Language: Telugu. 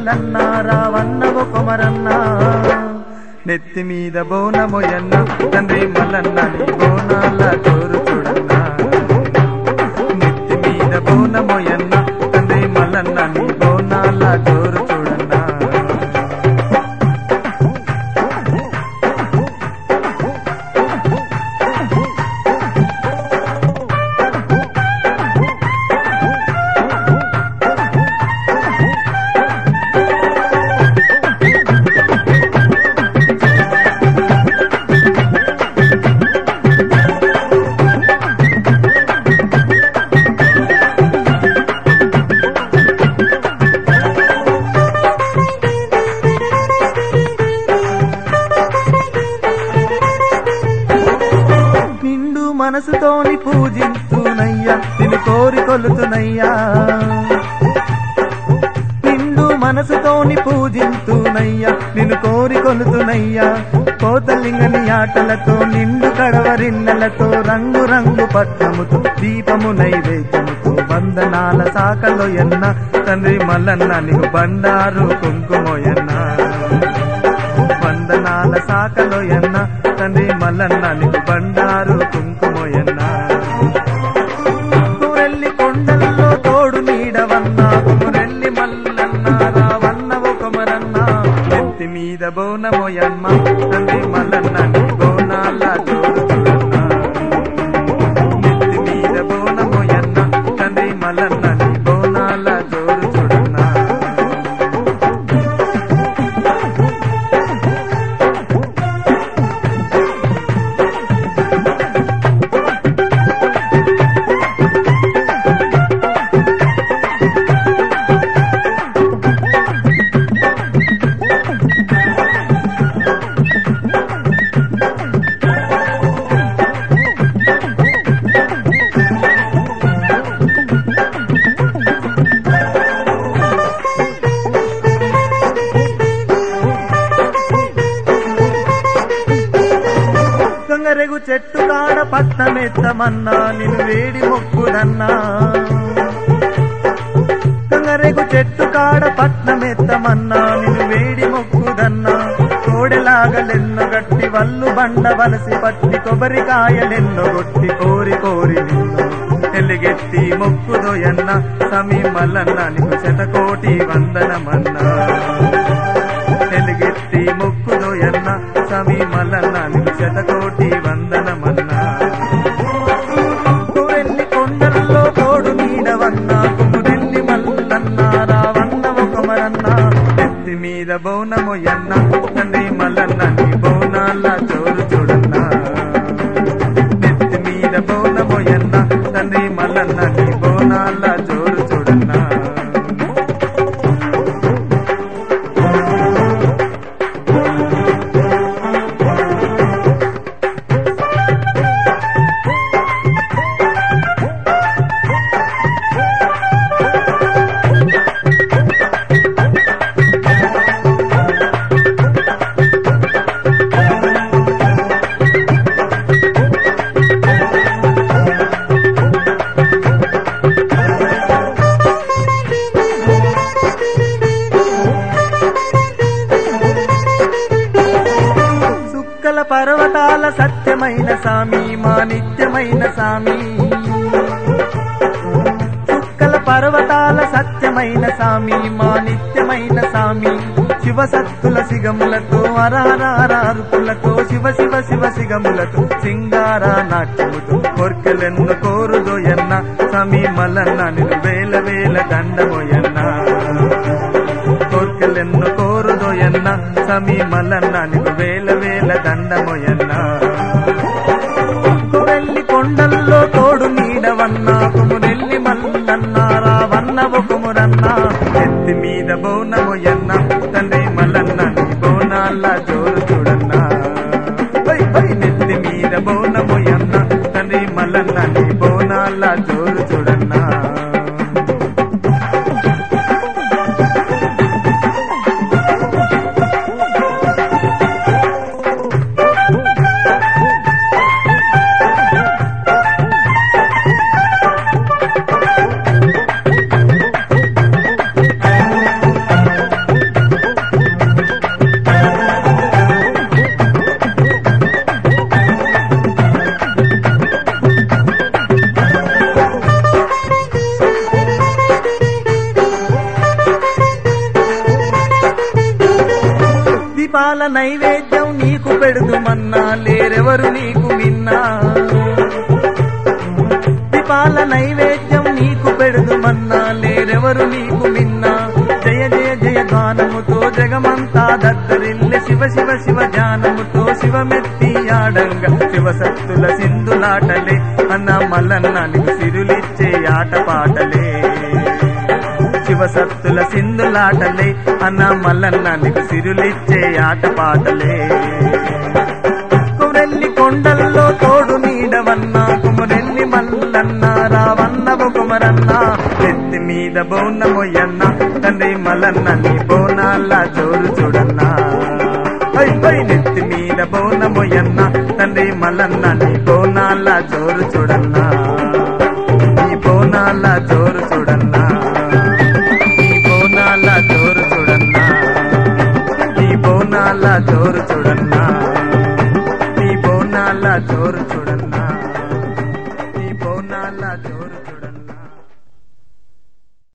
మల్లన్న రావన్నవు కొమరన్న నెత్తి మీద బోనమొయన్న తండ్రి మల్లన్న నీ బోనాల జోరు చూడన్న నెత్తి మీద బోనమొయన్న తండ్రి మల్లన్న నీ బోనాల జోరు చూడన్నా నిండు మనసుతోని పూజించునయ్యా నిన్ను కోరి కొలుతునయ్యా నిండు మనసుతోని పూజించునయ్యా నిన్ను కోరి కొలుతునయ్యా కోతలింగని ఆటలతో నిండు కడవరిన్నెలతో రంగు రంగు పట్టముతో దీపము నైవేద్యముతో వందనాల సాకలో ఎన్న తండ్రి మల్లన్న నీకు బండారు కుంకుమోయన్న వందనాల సాకలో ఎన్న తండ్రి మల్లన్న నీకు బండారు కుంకుమోయన్న కురెల్లి కొండల్లో తోడు నీడవన్న కురెల్లి మల్లన్న రావన్నవు కొమరన్న ఎత్తి మీద బోనమోయమ్మ తండ్రి మల్లన్న నీ బోనాల జోరు చూడన్న ఎత్తి మీద బోనమోయన్న తండ్రి మల్లన్న నీ బోనాల జోరు చూడన్నా గంగరెగు చెట్టు కాడ పట్టమెత్తమన్నా నిన్ను వేడి మొక్కుదన్నా గంగరెగు చెట్టు కాడ పట్నమెత్తమన్నా నిన్ను వేడి మొక్కుదన్నా కోడెలాగలెన్నో గట్టి వల్లు బండ వలసి పట్టి కొబ్బరికాయలెన్నో గొట్టి కోరి కోరి నిన్ను ఎలిగెత్తి మొక్కుదోయన్న సమీ మల్లన్న నీకు శతకోటి వందనమన్నా ఎలుగెత్తి మొక్కుదోయన్న సమీ మల్లన్న నీకు శతకోటి వందనమన్నా కురెల్లి కొండల్లో తోడు నీడవన్న కుమురెల్లి మల్లన్న రావన్న కొమరన్న ఎత్తి మీద బౌనమొయన్న తండ్రి మల్లన్న నీ బౌనాల చోరు చూడన్నా నెత్తి మీద బౌనమొయన్న తండ్రి మల్లన్న నీ బోనాల జోరు చూడన్నా సుక్కల పర్వతాల సత్యమైన సామి మా నిత్యమైన సామి సుక్కల పర్వతాల సత్యమైన సామి మా నిత్యమైన సామి శివ సత్తుల సిగములతో అరారారుపులతో శివ శివ శివ సిగములతో సింగార నాట్యముతో కొర్కెలెన్ను కోరుదోయన్న సమీ మల్లన్న నిన్ను వేల వేల దండమోయన్న కోర్కెలెన్ను కోరుదోయన్న సమీ మల్లన్న నీకు వేల వేల దండమోయన్న కురెల్లి కొండల్లో తోడు నీడవన్న కుమురెల్లి మల్లన్న రావన్న కుమురన్న ఎత్తి మీద బోనమోయన్న తండ్రి మల్లన్న నీ బోనాల జోరు చూడన్నా పై పై నెత్తి మీద బోనమోయన్న తండ్రి మల్లన్న నీ బోనాల జోరు చూడన్నా దీపాల నైవేద్యం నీకు పెడుదుమన్నా లేరెవరు నీకు మిన్నా దీపాల నైవేద్యం నీకు పెడుదుమన్నా లేరెవరు నీకు మిన్నా జయ జయ జయ గానముతో జగమంతా దద్దరిల్లె శివ శివ శివ జ్ఞానముతో శివమెత్తి ఆడంగా శివసత్తుల సింధులాటలే అన్న మల్లన్న నీకు సిరులిచ్చే ఆట పాటలే శివసత్తుల సింధులాటలే అన్న మల్లన్న నీకు సిరులిచ్చే ఆట పాటలే కురెల్లి కొండల్లో తోడు నీడవన్నా కుమరెల్లి మల్లన్న రావన్న కుమరన్న ఎత్తి మీద బోనమొయ్యన్న తండ్రి మల్లన్న నీ బోనాల జోరు చూడన్నా పై పై నెత్తి మీద బోనమొయ్యన్న తండ్రి మల్లన్న నీ బోనాల జోరు చూడన్నా నీ బోనాల జోరు చూడన్నా నీ బోనాల జోరు చూడన్నా నీ బోనాల జోరు చూడన్నా